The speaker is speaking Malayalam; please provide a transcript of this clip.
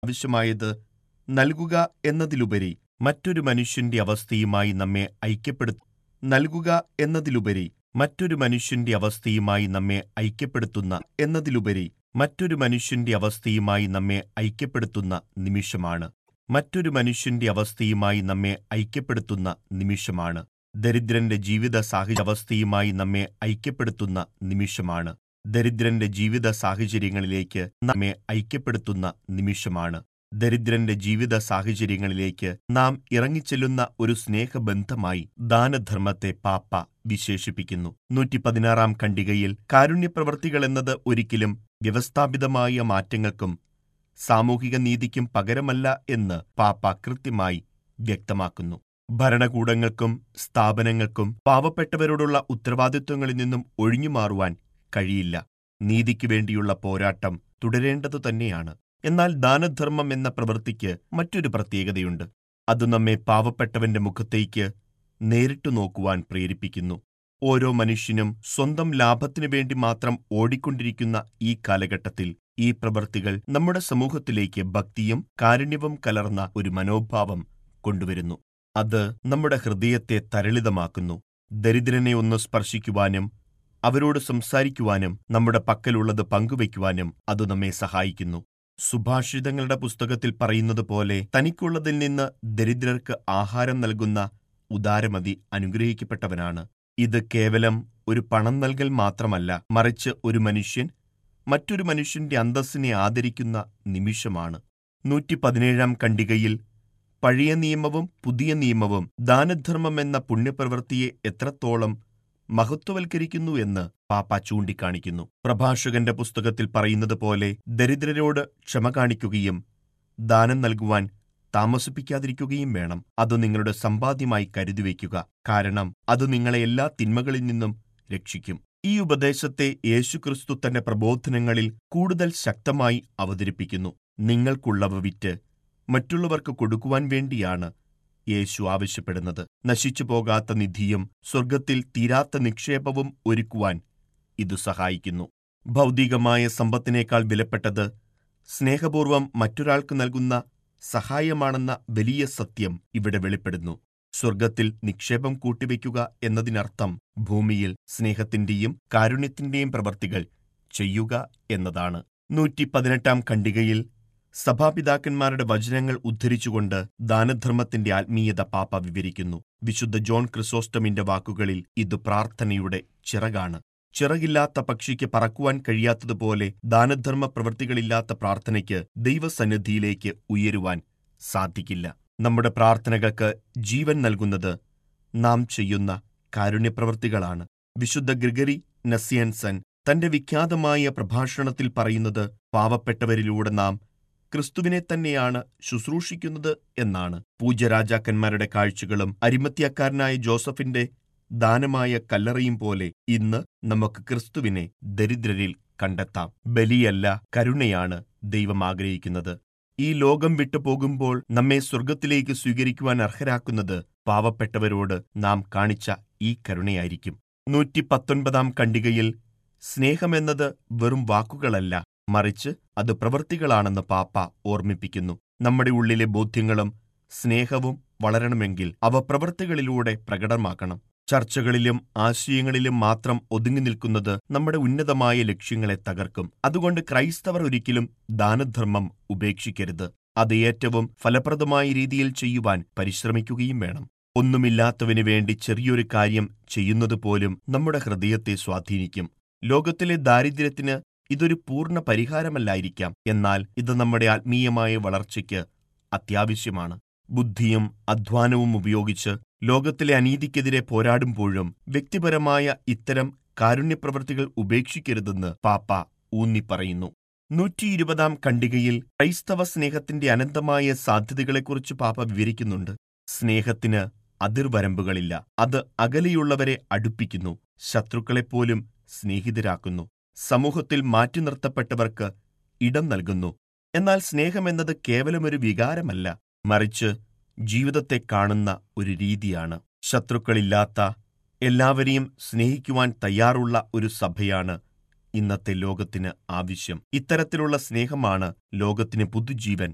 ആവശ്യമായത് നൽകുക എന്നതിലുപരി മറ്റൊരു മനുഷ്യന്റെ അവസ്ഥയുമായി നമ്മെ ഐക്യപ്പെടുത്ത നൽകുക എന്നതിലുപരി മറ്റൊരു മനുഷ്യന്റെ അവസ്ഥയുമായി നമ്മെ ഐക്യപ്പെടുത്തുന്ന എന്നതിലുപരി മറ്റൊരു മനുഷ്യന്റെ അവസ്ഥയുമായി നമ്മെ ഐക്യപ്പെടുത്തുന്ന നിമിഷമാണ് മറ്റൊരു മനുഷ്യന്റെ അവസ്ഥയുമായി നമ്മെ ഐക്യപ്പെടുത്തുന്ന നിമിഷമാണ് ദരിദ്രന്റെ ജീവിത സാഹചര്യാവസ്ഥയുമായി നമ്മെ ഐക്യപ്പെടുത്തുന്ന നിമിഷമാണ് ദരിദ്രന്റെ ജീവിത സാഹചര്യങ്ങളിലേക്ക് നമ്മെ ഐക്യപ്പെടുത്തുന്ന നിമിഷമാണ് ദരിദ്രന്റെ ജീവിത സാഹചര്യങ്ങളിലേക്ക് നാം ഇറങ്ങിച്ചെല്ലുന്ന ഒരു സ്നേഹബന്ധമായി ദാനധർമ്മത്തെ പാപ്പ വിശേഷിപ്പിക്കുന്നു നൂറ്റി പതിനാറാം ഖണ്ഡികയിൽ കാരുണ്യപ്രവർത്തികൾ എന്നത് ഒരിക്കലും വ്യവസ്ഥാപിതമായ മാറ്റങ്ങൾക്കും സാമൂഹിക നീതിക്കും പകരമല്ല എന്ന് പാപ്പ കൃത്യമായി വ്യക്തമാക്കുന്നു ഭരണകൂടങ്ങൾക്കും സ്ഥാപനങ്ങൾക്കും പാവപ്പെട്ടവരോടുള്ള ഉത്തരവാദിത്വങ്ങളിൽ നിന്നും ഒഴിഞ്ഞുമാറുവാൻ കഴിയില്ല നീതിക്കു വേണ്ടിയുള്ള പോരാട്ടം തുടരേണ്ടതു തന്നെയാണ് എന്നാൽ ദാനധർമ്മം എന്ന പ്രവൃത്തിക്ക് മറ്റൊരു പ്രത്യേകതയുണ്ട് അത് നമ്മെ പാവപ്പെട്ടവന്റെ മുഖത്തേക്ക് നേരിട്ടു നോക്കുവാൻ പ്രേരിപ്പിക്കുന്നു ഓരോ മനുഷ്യനും സ്വന്തം ലാഭത്തിനു വേണ്ടി മാത്രം ഓടിക്കൊണ്ടിരിക്കുന്ന ഈ കാലഘട്ടത്തിൽ ഈ പ്രവൃത്തികൾ നമ്മുടെ സമൂഹത്തിലേക്ക് ഭക്തിയും കാരുണ്യവും കലർന്ന ഒരു മനോഭാവം കൊണ്ടുവരുന്നു അത് നമ്മുടെ ഹൃദയത്തെ തരളിതമാക്കുന്നു ദരിദ്രനെ ഒന്ന് സ്പർശിക്കുവാനും അവരോട് സംസാരിക്കുവാനും നമ്മുടെ പക്കലുള്ളത് പങ്കുവയ്ക്കുവാനും അത് നമ്മെ സഹായിക്കുന്നു സുഭാഷിതങ്ങളുടെ പുസ്തകത്തിൽ പറയുന്നത് പോലെ തനിക്കുള്ളതിൽ നിന്ന് ദരിദ്രർക്ക് ആഹാരം നൽകുന്ന ഉദാരമതി അനുഗ്രഹിക്കപ്പെട്ടവനാണ് ഇത് കേവലം ഒരു പണം നൽകൽ മാത്രമല്ല മറിച്ച് ഒരു മനുഷ്യൻ മറ്റൊരു മനുഷ്യന്റെ അന്തസ്സിനെ ആദരിക്കുന്ന നിമിഷമാണ് നൂറ്റി പതിനേഴാം ഖണ്ഡികയിൽ പഴയ നിയമവും പുതിയ നിയമവും ദാനധർമ്മം എന്ന പുണ്യപ്രവൃത്തിയെ എത്രത്തോളം മഹത്വവൽക്കരിക്കുന്നു എന്ന് പാപ്പ ചൂണ്ടിക്കാണിക്കുന്നു പ്രഭാഷകന്റെ പുസ്തകത്തിൽ പറയുന്നത് പോലെ ദരിദ്രരോട് ക്ഷമ കാണിക്കുകയും ദാനം നൽകുവാൻ താമസിപ്പിക്കാതിരിക്കുകയും വേണം അത് നിങ്ങളുടെ സമ്പാദ്യമായി കരുതിവെക്കുക കാരണം അത് നിങ്ങളെ എല്ലാ തിന്മകളിൽ നിന്നും രക്ഷിക്കും ഈ ഉപദേശത്തെ യേശുക്രിസ്തു തന്റെ പ്രബോധനങ്ങളിൽ കൂടുതൽ ശക്തമായി അവതരിപ്പിക്കുന്നു നിങ്ങൾക്കുള്ളവ വിറ്റ് മറ്റുള്ളവർക്ക് കൊടുക്കുവാൻ വേണ്ടിയാണ് യേശു ആവശ്യപ്പെടുന്നത് നശിച്ചു പോകാത്ത നിധിയും സ്വർഗത്തിൽ തീരാത്ത നിക്ഷേപവും ഒരുക്കുവാൻ ഇതു സഹായിക്കുന്നു ഭൗതികമായ സമ്പത്തിനേക്കാൾ വിലപ്പെട്ടത് സ്നേഹപൂർവം മറ്റൊരാൾക്ക് നൽകുന്ന സഹായമാണെന്ന വലിയ സത്യം ഇവിടെ വെളിപ്പെടുന്നു സ്വർഗത്തിൽ നിക്ഷേപം കൂട്ടിവെക്കുക എന്നതിനർത്ഥം ഭൂമിയിൽ സ്നേഹത്തിന്റെയും കാരുണ്യത്തിന്റെയും പ്രവർത്തികൾ ചെയ്യുക എന്നതാണ് നൂറ്റി പതിനെട്ടാം ഖണ്ഡികയിൽ സഭാപിതാക്കന്മാരുടെ വചനങ്ങൾ ഉദ്ധരിച്ചുകൊണ്ട് ദാനധർമ്മത്തിന്റെ ആത്മീയത പാപ്പ വിവരിക്കുന്നു വിശുദ്ധ ജോൺ ക്രിസോസ്റ്റമിന്റെ വാക്കുകളിൽ ഇത് പ്രാർത്ഥനയുടെ ചിറകാണ് ചിറകില്ലാത്ത പക്ഷിക്ക് പറക്കുവാൻ കഴിയാത്തതുപോലെ ദാനധർമ്മ പ്രവൃത്തികളില്ലാത്ത പ്രാർത്ഥനയ്ക്ക് ദൈവസന്നിധിയിലേക്ക് ഉയരുവാൻ സാധിക്കില്ല നമ്മുടെ പ്രാർത്ഥനകൾക്ക് ജീവൻ നൽകുന്നത് നാം ചെയ്യുന്ന കാരുണ്യപ്രവൃത്തികളാണ് വിശുദ്ധ ഗ്രിഗറി നസിയൻസൻ തന്റെ വിഖ്യാതമായ പ്രഭാഷണത്തിൽ പറയുന്നത് പാവപ്പെട്ടവരിലൂടെ നാം ക്രിസ്തുവിനെ തന്നെയാണ് ശുശ്രൂഷിക്കുന്നത് എന്നാണ് പൂജ്യരാജാക്കന്മാരുടെ കാഴ്ചകളും അരിമത്യക്കാരനായ ജോസഫിന്റെ ദാനമായ കല്ലറയും പോലെ ഇന്ന് നമുക്ക് ക്രിസ്തുവിനെ ദരിദ്രരിൽ കണ്ടെത്താം ബലിയല്ല കരുണയാണ് ദൈവം ആഗ്രഹിക്കുന്നത് ഈ ലോകം വിട്ടു പോകുമ്പോൾ നമ്മെ സ്വർഗത്തിലേക്ക് സ്വീകരിക്കുവാൻ അർഹരാക്കുന്നത് പാവപ്പെട്ടവരോട് നാം കാണിച്ച ഈ കരുണയായിരിക്കും നൂറ്റി പത്തൊൻപതാം ഖണ്ഡികയിൽ സ്നേഹമെന്നത് വെറും വാക്കുകളല്ല മറിച്ച് അത് പ്രവൃത്തികളാണെന്ന് പാപ്പ ഓർമ്മിപ്പിക്കുന്നു നമ്മുടെ ഉള്ളിലെ ബോധ്യങ്ങളും സ്നേഹവും വളരണമെങ്കിൽ അവ പ്രവൃത്തികളിലൂടെ പ്രകടമാക്കണം ചർച്ചകളിലും ആശയങ്ങളിലും മാത്രം ഒതുങ്ങി നിൽക്കുന്നത് നമ്മുടെ ഉന്നതമായ ലക്ഷ്യങ്ങളെ തകർക്കും അതുകൊണ്ട് ക്രൈസ്തവർ ഒരിക്കലും ദാനധർമ്മം ഉപേക്ഷിക്കരുത് അത് ഏറ്റവും ഫലപ്രദമായ രീതിയിൽ ചെയ്യുവാൻ പരിശ്രമിക്കുകയും വേണം ഒന്നുമില്ലാത്തവനു വേണ്ടി ചെറിയൊരു കാര്യം ചെയ്യുന്നത് പോലും നമ്മുടെ ഹൃദയത്തെ സ്വാധീനിക്കും ലോകത്തിലെ ദാരിദ്ര്യത്തിന് ഇതൊരു പൂർണ്ണ പരിഹാരമല്ലായിരിക്കാം എന്നാൽ ഇത് നമ്മുടെ ആത്മീയമായ വളർച്ചയ്ക്ക് അത്യാവശ്യമാണ് ബുദ്ധിയും അധ്വാനവും ഉപയോഗിച്ച് ലോകത്തിലെ അനീതിക്കെതിരെ പോരാടുമ്പോഴും വ്യക്തിപരമായ ഇത്തരം കാരുണ്യപ്രവൃത്തികൾ ഉപേക്ഷിക്കരുതെന്ന് പാപ്പ ഊന്നിപ്പറയുന്നു നൂറ്റി ഇരുപതാം ഖണ്ഡികയിൽ ക്രൈസ്തവ സ്നേഹത്തിന്റെ അനന്തമായ സാധ്യതകളെക്കുറിച്ച് പാപ്പ വിവരിക്കുന്നുണ്ട് സ്നേഹത്തിന് അതിർവരമ്പുകളില്ല അത് അകലെയുള്ളവരെ അടുപ്പിക്കുന്നു ശത്രുക്കളെപ്പോലും സ്നേഹിതരാക്കുന്നു സമൂഹത്തിൽ മാറ്റി നിർത്തപ്പെട്ടവർക്ക് ഇടം നൽകുന്നു എന്നാൽ സ്നേഹമെന്നത് കേവലമൊരു വികാരമല്ല മറിച്ച് ജീവിതത്തെ കാണുന്ന ഒരു രീതിയാണ് ശത്രുക്കളില്ലാത്ത എല്ലാവരെയും സ്നേഹിക്കുവാൻ തയ്യാറുള്ള ഒരു സഭയാണ് ഇന്നത്തെ ലോകത്തിന് ആവശ്യം ഇത്തരത്തിലുള്ള സ്നേഹമാണ് ലോകത്തിന് പുതുജീവൻ